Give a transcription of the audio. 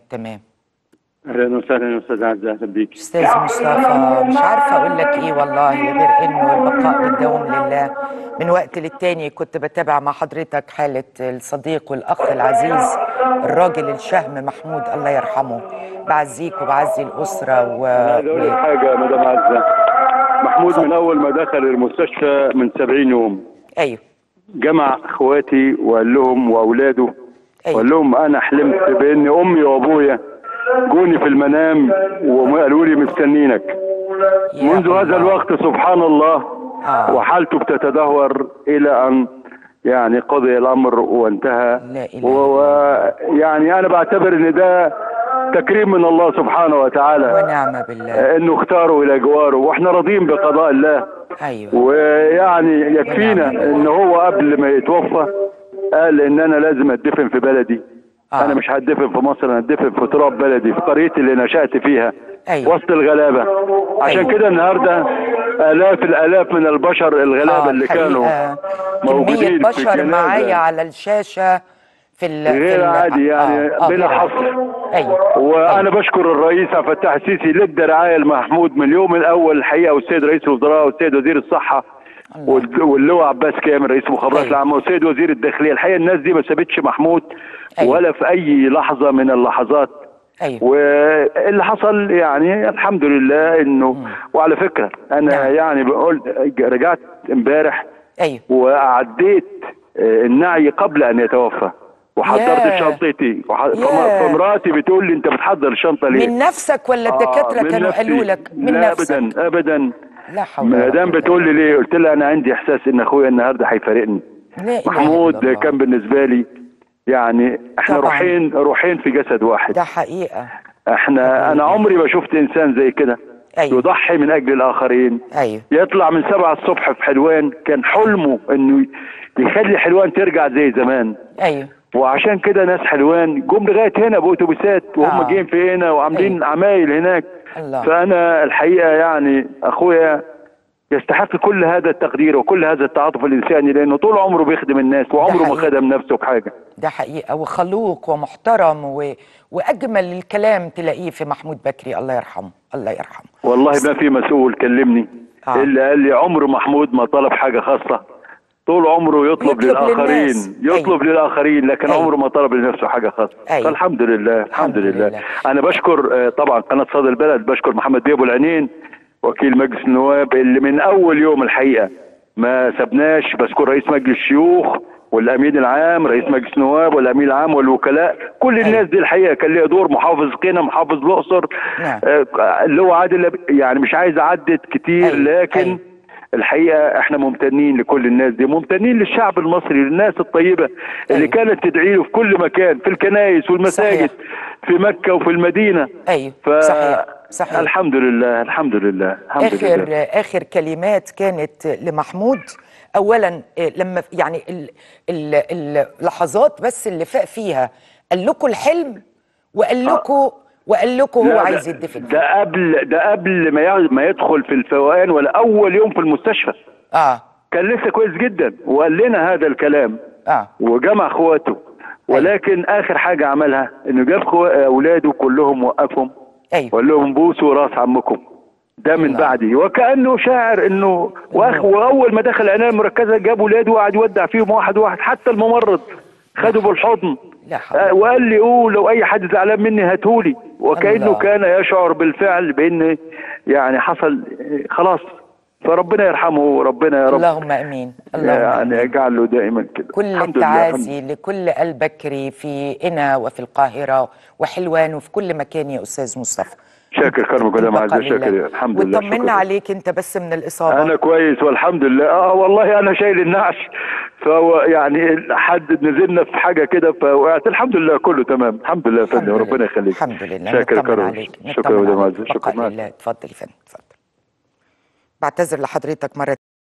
تمام اهلا وسهلا يا استاذ عزه اهلا بيك استاذ مصطفى مش عارفه اقول لك ايه والله غير انه البقاء بالدوام لله من وقت للتاني كنت بتابع مع حضرتك حاله الصديق والاخ العزيز الراجل الشهم محمود الله يرحمه بعزيك وبعزي الاسره و... عايز اقول لك حاجه يا مدام عزه محمود من اول ما دخل المستشفى من 70 يوم ايوه جمع اخواتي وقال لهم واولاده أيوة. وقال لهم انا حلمت بان امي وابويا جوني في المنام وقالوا لي مستنينك يا منذ هذا الله. الوقت سبحان الله آه. وحالته بتتدهور الى ان يعني قضي الامر وانتهى لا إله ويعني انا بعتبر ان ده تكريم من الله سبحانه وتعالى ونعم بالله انه اختاره الى جواره واحنا راضيين بقضاء الله ايوه ويعني يكفينا ان هو قبل ما يتوفى قال ان انا لازم اتدفن في بلدي آه. انا مش هتدفن في مصر انا هتدفن في تراب بلدي في قريتي اللي نشأت فيها أيوة. وسط الغلابة عشان أيوة. كده النهارده الاف الالاف من البشر الغلابة آه، اللي الحقيقة كانوا كمية موجودين في بشر الجنازة معايا على الشاشة في ال في غير ال- عادي يعني آه، آه، بلا غير عادي. حصر. ايوه وانا بشكر الرئيس عبد الفتاح السيسي لدى رعايه لمحمود من اليوم الاول الحقيقه والسيد رئيس الوزراء والسيد وزير الصحه الله. وال- واللواء عباس كامل رئيس المخابرات أيوة. العامه والسيد وزير الداخليه الحقيقه الناس دي ما سابتش محمود أيوة. ولا في اي لحظه من اللحظات ايوه واللي حصل يعني الحمد لله انه وعلى فكره انا نعم. يعني بقول رجعت امبارح ايوه وعديت آه، النعي قبل ان يتوفى وحضرت ياه. شنطتي وح... ياه. فم- فمراتي بتقول لي انت بتحضر الشنطه ليه؟ من نفسك ولا الدكاترة آه، من كانوا نفسي. قالوا لك من لا نفسك ابدا ابدا لا حول ولا مدام قوة بتقول لي ليه؟ قلت لها انا عندي احساس ان اخويا النهارده هيفارقني لا إله إلا محمود الله. كان بالنسبه لي يعني احنا طبعاً. روحين روحين في جسد واحد ده حقيقة احنا انا عمري ما شفت انسان زي كده أيوة. يضحي من اجل الاخرين ايوه يطلع من سبعة الصبح في حلوان كان حلمه انه يخلي حلوان ترجع زي زمان ايوه وعشان كده ناس حلوان جم لغايه هنا باوتوبيسات وهم آه. جايين في هنا وعاملين أيوة. عمايل هناك الله. فانا الحقيقه يعني اخويا يستحق كل هذا التقدير وكل هذا التعاطف الانساني لانه طول عمره بيخدم الناس وعمره ما حقيقي. خدم نفسه بحاجه ده حقيقة وخلوق ومحترم و... وأجمل الكلام تلاقيه في محمود بكري الله يرحمه الله يرحمه والله ما في مسؤول كلمني آه. الا قال لي عمر محمود ما طلب حاجه خاصه طول عمره يطلب, يطلب للاخرين للناس. يطلب أيوة. للاخرين لكن أيوة. عمره ما طلب لنفسه حاجه خاصه أيوة. فالحمد لله الحمد الحمد لله. لله. انا بشكر آه، طبعا قناه صدى البلد بشكر محمد بيه ابو العينين وكيل مجلس النواب اللي من اول يوم الحقيقه ما سبناش بشكر رئيس مجلس الشيوخ والامين العام رئيس مجلس النواب والامين العام والوكلاء كل الناس دي الحقيقه كان ليها دور محافظ قنا محافظ الاقصر نعم. آه، اللي هو عادل يعني مش عايز اعدد كتير أيوة. لكن أيوة. الحقيقه احنا ممتنين لكل الناس دي ممتنين للشعب المصري للناس الطيبه اللي أيوة. كانت تدعي له في كل مكان في الكنائس والمساجد صحيح. في مكه وفي المدينه أيوه ف... صحيح صحيح الحمد لله الحمد لله الحمد آخر لله آخر كلمات كانت لمحمود أولا آه، لما يعني ال- ال- اللحظات بس اللي فاق فيها قال لكم الحلم وقال لكم وقال لكم هو لا، عايز ده- يدفن ده قبل ده قبل ما ي- ما يدخل في الفوقان ولا اول يوم في المستشفى اه كان لسه كويس جدا وقال لنا هذا الكلام اه وجمع اخواته ولكن اخر حاجه عملها انه جاب خو- اولاده كلهم وقفهم ايوه وقال لهم بوسوا راس عمكم ده من الله. بعدي وكانه شاعر انه وأخ واول ما دخل العنايه المركزه جاب ولاده وقعد يودع فيهم واحد واحد حتى الممرض خده بالحضن لا حول آه، وقال لي اوه لو اي حد زعلان مني هاتولي وكانه الله. كان يشعر بالفعل بان يعني حصل آه، خلاص فربنا يرحمه وربنا يا رب اللهم امين اللهم يعني امين يجعله دائما كده كل الحمد لله، الحمد التعازي لكل البكري في قنا وفي القاهره وحلوان وفي كل مكان يا استاذ مصطفى شاكر كرمك ولا البقاء معزه لله. شاكر الحمد لله وطمنا شكرا. عليك انت بس من الاصابه انا كويس والحمد لله اه والله انا شايل النعش فهو يعني حد نزلنا في حاجه كده فوقعت الحمد لله كله تمام الحمد لله يا الحمد فندم لله. ربنا يخليك الحمد لله شاكر نطمن كرم عليك شكرا يا نطمن مدام عليك. عزه شكرا بقاء مع لله اتفضل يا فندم اتفضل بعتذر لحضرتك مره